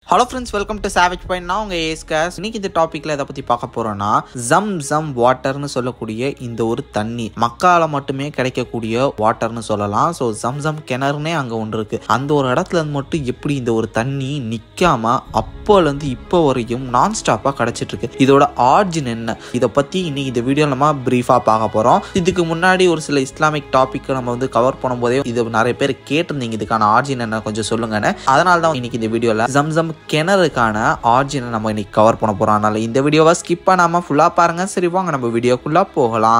hello friends welcome to savage point நான் உங்கள் ஏஸ்காஸ் இன்னைக்கு இந்த டாப்பிக்கில் எதை பற்றி பார்க்க போகிறோன்னா ஜம் ஜம் வாட்டர்னு சொல்லக்கூடிய இந்த ஒரு தண்ணி மக்கால மட்டுமே கிடைக்கக்கூடிய வாட்டர்னு சொல்லலாம் ஸோ ஜம் ஜம் கிணறுனே அங்கே ஒன்று இருக்குது அந்த ஒரு இடத்துல இருந்து மட்டும் எப்படி இந்த ஒரு தண்ணி நிற்காம அப்போலேருந்து இப்போ வரைக்கும் நான் ஸ்டாப்பாக கிடச்சிட்டு இருக்கு இதோட ஆர்ஜின் என்ன இதை பற்றி இன்னைக்கு இந்த வீடியோ நம்ம ப்ரீஃபாக பார்க்க போகிறோம் இதுக்கு முன்னாடி ஒரு சில இஸ்லாமிக் டாப்பிக்கை நம்ம வந்து கவர் பண்ணும்போதே இது நிறைய பேர் கேட்டிருந்தீங்க இதுக்கான ஆர்ஜின் என்ன கொஞ்சம் சொல்லுங்கன்னு அதனால தான் இன்னைக்கு இந்த வீடியோவில் ஜம் ஜம் கிணறுக்கான ஆர்ஜினை நம்ம இன்னைக்கு கவர் பண்ண போகிறோம் அதனால இந்த வீடியோவை ஸ்கிப் பண்ணாமல் ஃபுல்லாக பாருங்கள் சரி வாங்க நம்ம வீடியோக்குள்ளே போகலாம்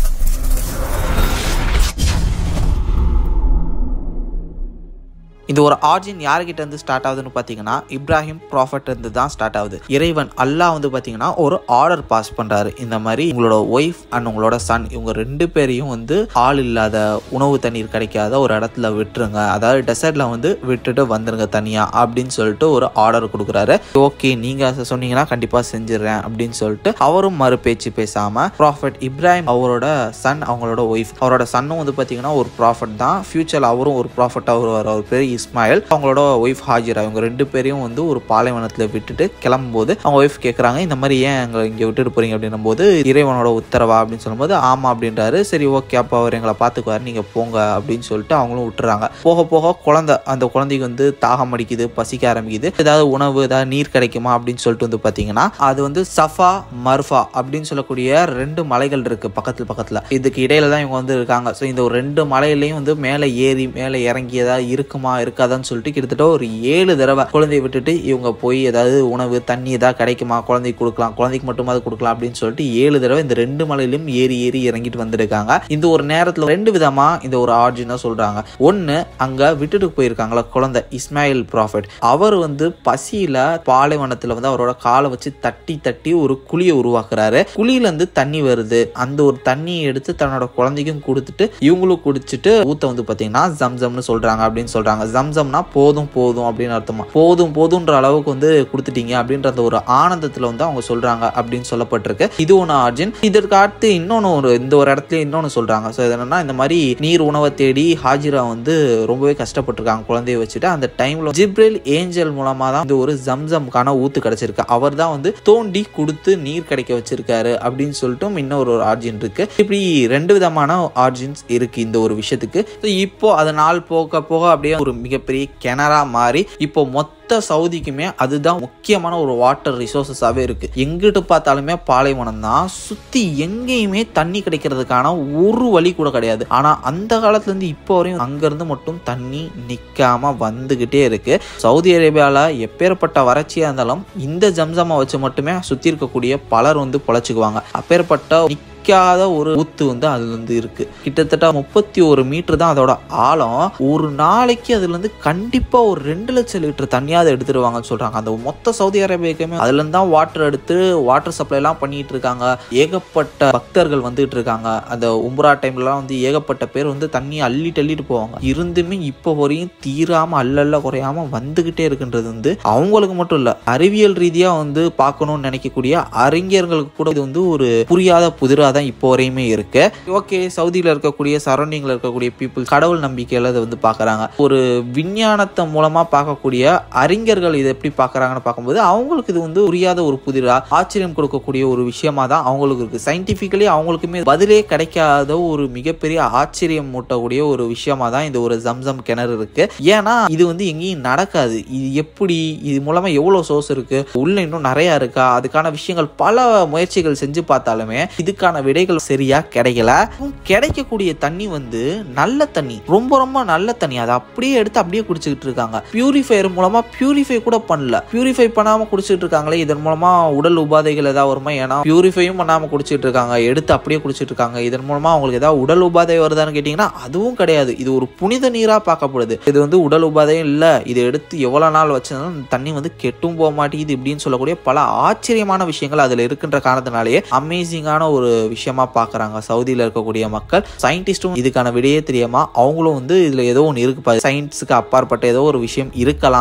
இந்த ஒரு ஆர்ஜின் யார்கிட்ட இருந்து ஸ்டார்ட் ஆகுதுன்னு பார்த்தீங்கன்னா இப்ராஹிம் ப்ராஃபட் இருந்து தான் ஸ்டார்ட் ஆகுது இறைவன் அல்லாஹ் வந்து பார்த்தீங்கன்னா ஒரு ஆர்டர் பாஸ் பண்ணுறாரு இந்த மாதிரி உங்களோட ஒய்ஃப் அண்ட் உங்களோட சன் இவங்க ரெண்டு பேரையும் வந்து ஆள் இல்லாத உணவு தண்ணீர் கிடைக்காத ஒரு இடத்துல விட்டுருங்க அதாவது டெசர்ட்ல வந்து விட்டுட்டு வந்துருங்க தனியாக அப்படின்னு சொல்லிட்டு ஒரு ஆர்டர் கொடுக்குறாரு ஓகே நீங்கள் சொன்னீங்கன்னா கண்டிப்பாக செஞ்சிடறேன் அப்படின்னு சொல்லிட்டு அவரும் மறு பேச்சு பேசாமல் ப்ராஃபட் இப்ராஹிம் அவரோட சன் அவங்களோட ஒய்ஃப் அவரோட சன்னும் வந்து பார்த்தீங்கன்னா ஒரு ப்ராஃபட் தான் ஃபியூச்சர் அவரும் ஒரு ப்ராஃபட்டாக வருவார் அவர் பேர் இஸ்மாயில் அவங்களோட ஒய்ஃப் ஹாஜிரா இவங்க ரெண்டு பேரையும் வந்து ஒரு பாலைவனத்தில் விட்டுட்டு கிளம்பும்போது அவங்க ஒய்ஃப் கேட்குறாங்க இந்த மாதிரி ஏன் எங்களை இங்கே விட்டுட்டு போறீங்க அப்படின்னும் போது இறைவனோட உத்தரவா அப்படின்னு சொல்லும்போது ஆமாம் அப்படின்றாரு சரி ஓகே அப்போ அவர் எங்களை பார்த்துக்குவார் நீங்கள் போங்க அப்படின்னு சொல்லிட்டு அவங்களும் விட்டுறாங்க போக போக குழந்தை அந்த குழந்தைக்கு வந்து தாகம் அடிக்குது பசிக்க ஆரம்பிக்குது ஏதாவது உணவு ஏதாவது நீர் கிடைக்குமா அப்படின்னு சொல்லிட்டு வந்து பார்த்தீங்கன்னா அது வந்து சஃபா மர்ஃபா அப்படின்னு சொல்லக்கூடிய ரெண்டு மலைகள் இருக்கு பக்கத்தில் பக்கத்தில் இதுக்கு இடையில தான் இவங்க வந்து இருக்காங்க ஸோ இந்த ஒரு ரெண்டு மலையிலையும் வந்து மேலே ஏறி மேலே இறங்கி ஏதாவது இருக்குமா இருக்காதான்னு சொல்லிட்டு கிட்டத்தட்ட ஒரு ஏழு தடவை குழந்தைய விட்டுட்டு இவங்க போய் ஏதாவது உணவு தண்ணி ஏதாவது கிடைக்குமா குழந்தைக்கு கொடுக்கலாம் குழந்தைக்கு மட்டுமாவது கொடுக்கலாம் அப்படின்னு சொல்லிட்டு ஏழு தடவை இந்த ரெண்டு மலையிலும் ஏறி ஏறி இறங்கிட்டு வந்திருக்காங்க இந்த ஒரு நேரத்தில் ரெண்டு விதமா இந்த ஒரு ஆர்ஜினா சொல்றாங்க ஒன்று அங்க விட்டுட்டு போயிருக்காங்களா குழந்தை இஸ்மாயில் ப்ராஃபிட் அவர் வந்து பசியில பாலைவனத்துல வந்து அவரோட காலை வச்சு தட்டி தட்டி ஒரு குழியை உருவாக்குறாரு குழியில இருந்து தண்ணி வருது அந்த ஒரு தண்ணியை எடுத்து தன்னோட குழந்தைக்கும் கொடுத்துட்டு இவங்களும் குடிச்சிட்டு ஊத்த வந்து பாத்தீங்கன்னா ஜம்ஜம்னு சொல்றாங்க அப்படின்னு சொல்றாங்க ஜம்ஜம்னா போதும் போதும் அப்படின்னு அர்த்தமா போதும் போதுன்ற அளவுக்கு வந்து கொடுத்துட்டீங்க அப்படின்ற அந்த ஒரு ஆனந்தத்துல வந்து அவங்க சொல்றாங்க அப்படின்னு சொல்லப்பட்டிருக்கு இது ஒன்று ஆர்ஜின் இதற்கு அடுத்து இன்னொன்று ஒரு இந்த ஒரு இடத்துல இன்னொன்று சொல்றாங்க ஸோ இது என்னன்னா இந்த மாதிரி நீர் உணவை தேடி ஹாஜிரா வந்து ரொம்பவே கஷ்டப்பட்டிருக்காங்க குழந்தைய வச்சுட்டு அந்த டைம்ல ஜிப்ரேல் ஏஞ்சல் மூலமா தான் இந்த ஒரு ஜம்ஜம்கான ஊத்து கிடைச்சிருக்கு அவர் தான் வந்து தோண்டி கொடுத்து நீர் கிடைக்க வச்சிருக்காரு அப்படின்னு சொல்லிட்டு இன்னொரு ஒரு ஆர்ஜின் இருக்கு இப்படி ரெண்டு விதமான ஆர்ஜின்ஸ் இருக்கு இந்த ஒரு விஷயத்துக்கு So இப்போ அது நாள் போக போக அப்படியே ஒரு மிகப்பெரிய கிணறா மாறி இப்போ மொத்த சவுதிக்குமே அதுதான் முக்கியமான ஒரு வாட்டர் ரிசோர்ஸஸாகவே இருக்கு எங்கிட்டு பார்த்தாலுமே பாலைவனம் தான் சுத்தி எங்கேயுமே தண்ணி கிடைக்கிறதுக்கான ஒரு வழி கூட கிடையாது ஆனா அந்த காலத்துல இருந்து இப்போ வரையும் அங்கிருந்து மட்டும் தண்ணி நிக்காம வந்துகிட்டே இருக்கு சவுதி அரேபியால எப்பேற்பட்ட வறட்சியா இருந்தாலும் இந்த ஜம்சமா வச்சு மட்டுமே சுத்தி இருக்கக்கூடிய பலர் வந்து பொழைச்சுக்குவாங்க அப்பேற்பட்ட நிற்காத ஒரு ஊத்து வந்து அதுல இருந்து இருக்கு கிட்டத்தட்ட முப்பத்தி ஒரு மீட்டர் தான் அதோட ஆழம் ஒரு நாளைக்கு அதுல இருந்து கண்டிப்பா ஒரு ரெண்டு லட்சம் லிட்டர் தண்ணியாவது எடுத்துருவாங்கன்னு சொல்றாங்க அந்த மொத்த சவுதி அரேபியாக்குமே அதுல இருந்து தான் வாட்டர் எடுத்து வாட்டர் சப்ளை எல்லாம் பண்ணிட்டு இருக்காங்க ஏகப்பட்ட பக்தர்கள் வந்துட்டு இருக்காங்க அந்த உம்ரா டைம்லலாம் வந்து ஏகப்பட்ட பேர் வந்து தண்ணியை அள்ளிட்டு அள்ளிட்டு போவாங்க இருந்துமே இப்போ வரையும் தீராம அல்லல்ல குறையாம வந்துகிட்டே இருக்குன்றது வந்து அவங்களுக்கு மட்டும் இல்ல அறிவியல் ரீதியா வந்து பார்க்கணும்னு நினைக்கக்கூடிய அறிஞர்களுக்கு கூட இது வந்து ஒரு புரியாத புதிராக தான் இப்போ வரையுமே இருக்கு ஓகே சவுதியில் இருக்கக்கூடிய சரௌண்டிங்கில் இருக்கக்கூடிய பீப்புள் கடவுள் நம்பிக்கையில் இதை வந்து பார்க்குறாங்க ஒரு விஞ்ஞானத்தை மூலமாக பார்க்கக்கூடிய அறிஞர்கள் இதை எப்படி பார்க்குறாங்கன்னு பார்க்கும்போது அவங்களுக்கு இது வந்து புரியாத ஒரு புதிரா ஆச்சரியம் கொடுக்கக்கூடிய ஒரு விஷயமா தான் அவங்களுக்கு இருக்கு சயின்டிஃபிக்கலி அவங்களுக்குமே பதிலே கிடைக்காத ஒரு மிகப்பெரிய ஆச்சரியம் மூட்டக்கூடிய ஒரு விஷயமா தான் இந்த ஒரு ஜம்சம் கிணறு இருக்கு ஏன்னா இது வந்து எங்கேயும் நடக்காது இது எப்படி இது மூலமா எவ்வளோ சோர்ஸ் இருக்கு உள்ள இன்னும் நிறைய இருக்கா அதுக்கான விஷயங்கள் பல முயற்சிகள் செஞ்சு பார்த்தாலுமே இதுக்கான விடைகள் சரியா கிடைக்கல கிடைக்கக்கூடிய தண்ணி வந்து நல்ல தண்ணி ரொம்ப ரொம்ப நல்ல தண்ணி அதை அப்படியே எடுத்து அப்படியே குடிச்சுக்கிட்டு இருக்காங்க பியூரிஃபையர் மூலமா பியூரிஃபை கூட பண்ணல பியூரிஃபை பண்ணாம குடிச்சிட்டு இருக்காங்களே இதன் மூலமா உடல் உபாதைகள் ஏதாவது வருமா ஏன்னா பியூரிஃபையும் பண்ணாம குடிச்சிட்டு இருக்காங்க எடுத்து அப்படியே குடிச்சிட்டு இருக்காங்க இதன் மூலமா அவங்களுக்கு ஏதாவது உடல் உபாதை வருதான்னு கேட்டீங்கன்னா அதுவும் கிடையாது இது ஒரு புனித நீரா பார்க்கப்படுது இது வந்து உடல் உபாதையும் இல்ல இதை எடுத்து எவ்வளவு நாள் வச்சிருந்தாலும் இந்த தண்ணி வந்து கெட்டும் போக மாட்டேங்குது இப்படின்னு சொல்லக்கூடிய பல ஆச்சரியமான விஷயங்கள் அதுல இருக்கின்ற காரணத்தினாலேயே அமேசிங்கான ஒரு விஷயமா பார்க்குறாங்க சவுதியில் இருக்கக்கூடிய மக்கள் சயின்டிஸ்ட்டும் இதுக்கான விடையே தெரியாம அவங்களும் வந்து இதில் ஏதோ ஒன்று இருக்கு சயின்ஸுக்கு அப்பாற்பட்ட ஏதோ ஒரு விஷயம் இருக்கலாம் அப்படின்னு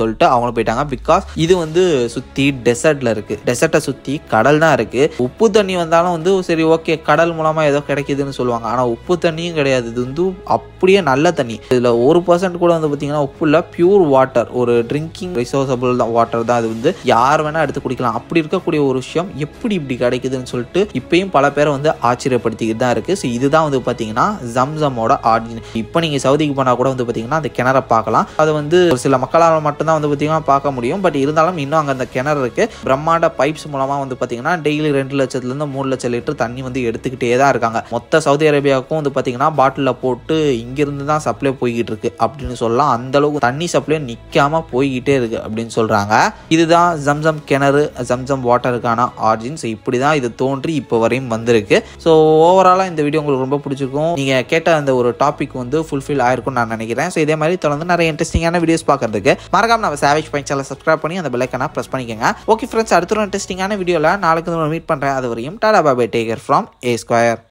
சொல்லிட்டு அவங்களும் போயிட்டாங்க பிகாஸ் இது வந்து சுற்றி டெசர்ட்ல இருக்கு டெசர்ட்டை சுற்றி கடல் தான் இருக்கு உப்பு தண்ணி வந்தாலும் வந்து சரி ஓகே கடல் மூலமாக ஏதோ கிடைக்குதுன்னு சொல்லுவாங்க ஆனால் உப்பு தண்ணியும் கிடையாது இது வந்து அப்படியே நல்ல தண்ணி இதில் ஒரு பர்சன்ட் கூட வந்து பார்த்தீங்கன்னா உப்பு இல்லை பியூர் வாட்டர் ஒரு ட்ரிங்கிங் ரிசோர்சபிள் தான் வாட்டர் தான் அது வந்து யார் வேணால் எடுத்து குடிக்கலாம் அப்படி இருக்கக்கூடிய ஒரு விஷயம் எப்படி இப்படி கிடைக்குதுன்னு சொல்லிட்டு இப்பயும் பல பேரை வந்து ஆச்சரியப்படுத்திக்கிட்டு தான் இருக்குது ஸோ இதுதான் வந்து பார்த்தீங்கன்னா ஜம்சமோட ஆர்ஜின் இப்போ நீங்கள் சவுதிக்கு போனால் கூட வந்து பார்த்தீங்கன்னா அந்த கிணறை பார்க்கலாம் அது வந்து ஒரு சில மக்களால் மட்டும்தான் வந்து பார்த்தீங்கன்னா பார்க்க முடியும் பட் இருந்தாலும் இன்னும் அங்கே அந்த கிணறு இருக்குது பிரம்மாண்ட பைப்ஸ் மூலமாக வந்து பார்த்தீங்கன்னா டெய்லி ரெண்டு லட்சத்துலேருந்து மூணு லட்சம் லிட்டர் தண்ணி வந்து எடுத்துக்கிட்டே தான் இருக்காங்க மொத்த சவுதி அரேபியாவுக்கும் வந்து பார்த்தீங்கன்னா பாட்டிலில் போட்டு இங்கிருந்து தான் சப்ளை போய்கிட்டு இருக்கு அப்படின்னு சொல்லலாம் அந்த அளவுக்கு தண்ணி சப்ளை நிற்காம போய்கிட்டே இருக்கு அப்படின்னு சொல்கிறாங்க இதுதான் ஜம்சம் கிணறு ஜம்சம் வாட்டருக்கான ஆர்ஜின்ஸ் இப்படி தான் இது தோன்றி இப்போ வரையும் வந்திருக்கு ஸோ ஓவராலாக இந்த வீடியோ உங்களுக்கு ரொம்ப பிடிச்சிருக்கும் நீங்கள் கேட்ட அந்த ஒரு டாபிக் வந்து ஃபுல்ஃபில் ஆயிருக்கும்னு நான் நினைக்கிறேன் ஸோ இதே மாதிரி தொடர்ந்து நிறைய இன்ட்ரெஸ்டிங்கான வீடியோஸ் பார்க்கறதுக்கு மறக்காம நம்ம சேவேஜ் பாயிண்ட் சேனல் சப்ஸ்கிரைப் பண்ணி அந்த பெல்லைக்கான ப்ரெஸ் பண்ணிக்கோங்க ஓகே ஃப்ரெண்ட்ஸ் அடுத்த ஒரு இன்ட்ரெஸ்டிங்கான வீடியோவில் நாளைக்கு மீட் பண்ணுறேன் அது வரையும் tata bye bye take care from A square